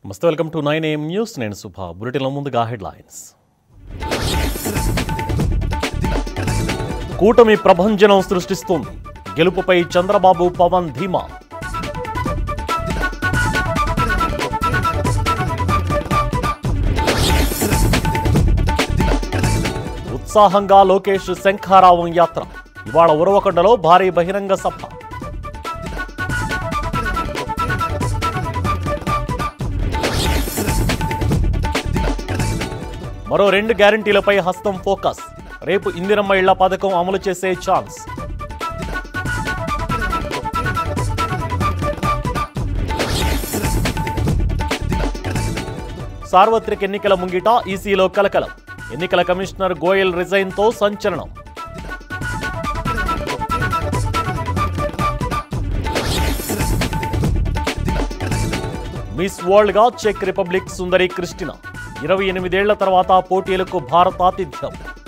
నమస్తే welcome to nine AM news నేను సుభా బులెటిన్లో ముందుగా హెడ్లైన్స్ కూటమి ప్రభంజనం సృష్టిస్తోంది గెలుపుపై చంద్రబాబు పవన్ ధీమా ఉత్సాహంగా లోకేష్ శంఖారావం యాత్ర ఇవాళ ఉరవకొండలో భారీ బహిరంగ సభ మరో రెండు గ్యారంటీలపై హస్తం ఫోకస్ రేపు ఇందిరమ్మ ఇళ్ల పథకం అమలు చేసే ఛాన్స్ సార్వత్రిక ఎన్నికల ముంగిట ఈసీలో కలకలం ఎన్నికల కమిషనర్ గోయల్ రిజైన్తో సంచలనం మిస్ వరల్డ్ గా చెక్ రిపబ్లిక్ సుందరి క్రిస్టినా ఇరవై ఎనిమిదేళ్ల తర్వాత పోటీలకు భారత ఆతిథ్యం